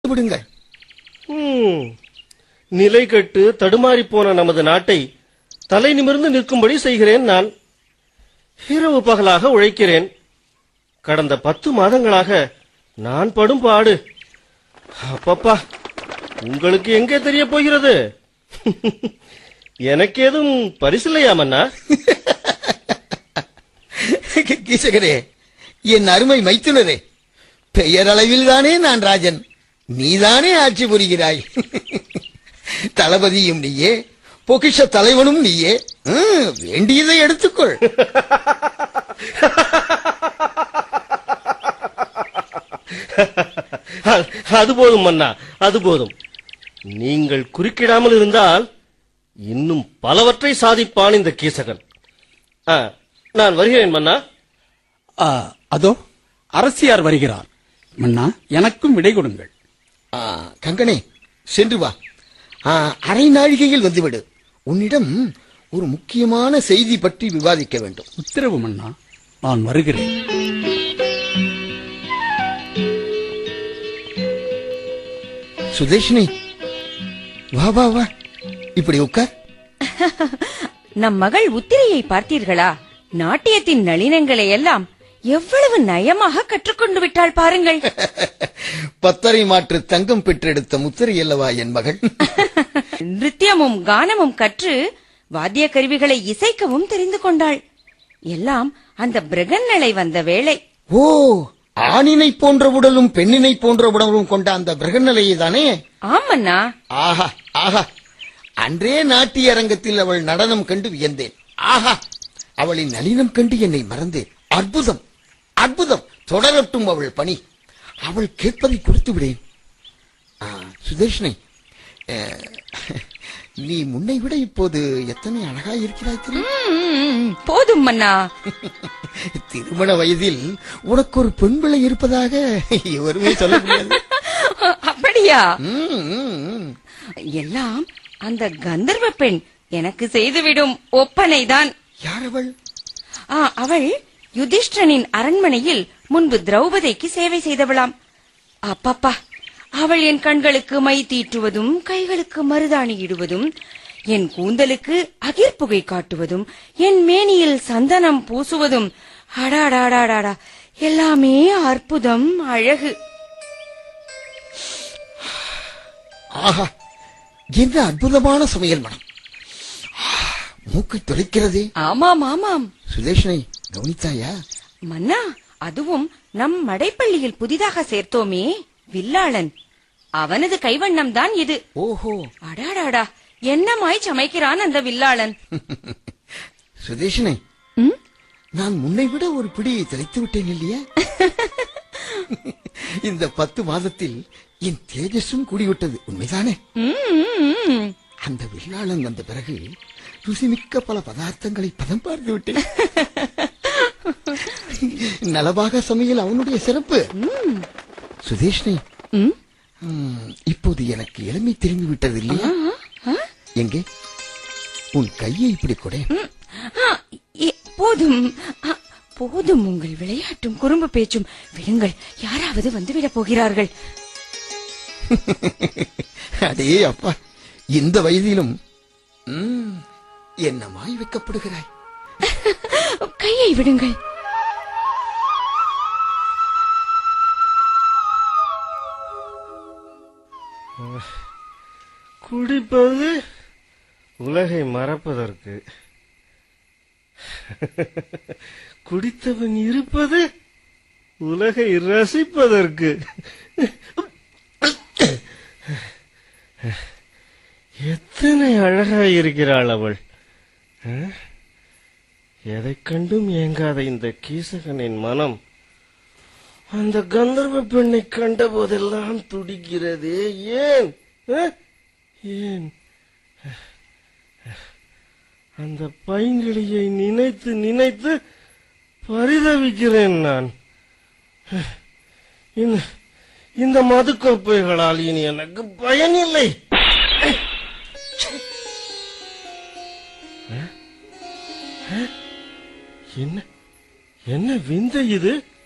விடுங்கள் ம். நிலை கட்டு தடுமாறி போன நமது நாட்டை தலை நிமிர்ந்து நிற்கும்படி செய்கிறேன் நான் இரவு பகலாக உழைக்கிறேன் கடந்த பத்து மாதங்களாக நான் படும் பாடு அப்பப்பா உங்களுக்கு எங்கே தெரிய போகிறது எனக்கு ஏதும் பரிசில்லையா மன்னா கீசகரே என் அருமை மைத்துனரே பெயரளவில் தானே நான் ராஜன் நீதானே ஆட்சி புரிகிறாய் தளபதியும் நீயே பொக்கிஷ தலைவனும் நீயே ம், வேண்டியதை எடுத்துக்கொள் அ- அது போதும் மன்னா அது போதும் நீங்கள் குறுக்கிடாமல் இருந்தால் இன்னும் பலவற்றை சாதிப்பான் இந்த கீசகன் ஆ, நான் வருகிறேன் மன்னா ஆ, அதோ அரசியார் வருகிறார் மன்னா எனக்கும் விடை கொடுங்கள் ஆ, கங்கனே சென்று வா ஆ, அரை நாழிகையில் வந்துவிடு உன்னிடம் ஒரு முக்கியமான செய்தி பற்றி விவாதிக்க வேண்டும் உத்தரவு மன்னா நான் வருகிறேன் சுதேஷினி வா வா வா இப்படி உட்கார் நம் மகள் உத்திரையை பார்த்தீர்களா நாட்டியத்தின் நளினங்களை எல்லாம் எவ்வளவு நயமாக கற்றுக்கொண்டு விட்டாள் பாருங்கள் பத்தரை மாற்று தங்கம் பெற்றெடுத்த முத்திரை அல்லவா என் மகள் நிருத்தியமும் கானமும் கற்று வாத்திய கருவிகளை இசைக்கவும் தெரிந்து கொண்டாள் எல்லாம் அந்த பிரகன்னலை வந்த வேளை ஓ ஆணினை போன்ற உடலும் பெண்ணினை போன்ற உடலும் கொண்ட அந்த பிரகநிலையை தானே ஆமண்ணா ஆஹா ஆஹா அன்றே நாட்டிய அரங்கத்தில் அவள் நடனம் கண்டு வியந்தேன் ஆஹா அவளின் நளினம் கண்டு என்னை மறந்தேன் அற்புதம் அற்புதம் தொடரட்டும் அவள் பணி அவள் கேட்பதை கொடுத்து விடேன் ஆ, சுதர்ஷனை அஹ், நீ முன்னை விட இப்போது எத்தனை அழகாய் இருக்கிறாய் தெரியுமா? ம், போதும் மன்னா திருமண வயதில் உனக்கு ஒரு பெண் பிள்ளை இருப்பதாக எவருமே சொல்ல முடியாது அப்படியா ம், ம், ம். எல்லாம் அந்த கந்தர்வ பெண் எனக்கு செய்துவிடும் ஒப்பனைதான் யார் அவள் ஆ, அவள் யுதிஷ்டனின் அரண்மனையில் முன்பு திரௌபதிக்கு சேவை செய்தவளாம் அப்பப்பா அவள் என் கண்களுக்கு மை தீட்டுவதும் கைகளுக்கு மருதாணி இடுவதும் என் கூந்தலுக்கு அகிர்புகை காட்டுவதும் என் மேனியில் சந்தனம் பூசுவதும் அடாடாடாடாடா எல்லாமே அற்புதம் அழகு ஆஹா என்ன அற்புதமான சமையல் மனம் ஆ, மூக்கை தொலைக்கிறதே ஆமாம் ஆமாம் சுதேஷனை கவனித்தாயா மன்னா அதுவும் நம் மடைப்பள்ளியில் புதிதாக சேர்த்தோமே வில்லாளன் அவனது கைவண்ணம் தான் இது ஓஹோ அடாடாடா என்னமாய் சமைக்கிறான் அந்த வில்லாளன் சுதேஷனை ம்? நான் முன்னை விட ஒரு பிடி தெளித்து விட்டேன் இல்லையா இந்த பத்து மாதத்தில் என் தேஜஸும் கூடிவிட்டது உண்மைதானே ம், ம், ம். அந்த வில்லாளன் வந்த பிறகு ருசிமிக்க பல பதார்த்தங்களை பதம் பார்த்து விட்டேன் நலபாக சமையல் அவனுடைய சிறப்பு சுதேஷ்னை ம்? ம், இப்போது எனக்கு எளிமை திரும்பி விட்டது இல்லையா எங்கே உன் கையை இப்படி கொடை ம். ஆ, ஏ, போதும் ஆ, போதும் உங்கள் விளையாட்டும் குறும்பு பேச்சும் விடுங்கள் யாராவது வந்துவிடப் போகிறார்கள் அடே அப்பா இந்த வயதிலும் ம், என்னமாய் வைக்கப்படுகிறாய் கையை விடுங்கள் குடிப்பது உலகை மறப்பதற்கு குடித்தவன் இருப்பது உலகை ரசிப்பதற்கு எத்தனை அழகாய் இருக்கிறாள் அவள் அஹ்? எதைக் கண்டும் ஏங்காத இந்த கீசகனின் மனம் அந்த கந்தர்வ பெண்ணை கண்ட போதெல்லாம் துடிக்கிறதே ஏன் அஹ்? ஏன் அந்த பைங்கிளியை நினைத்து நினைத்து பரிதவிக்கிறேன் நான் இந்த இந்த மதுக்கோப்பைகளால் இனி எனக்கு பயனில்லை அஹ்? அஹ்? என்ன என்ன விந்தை இது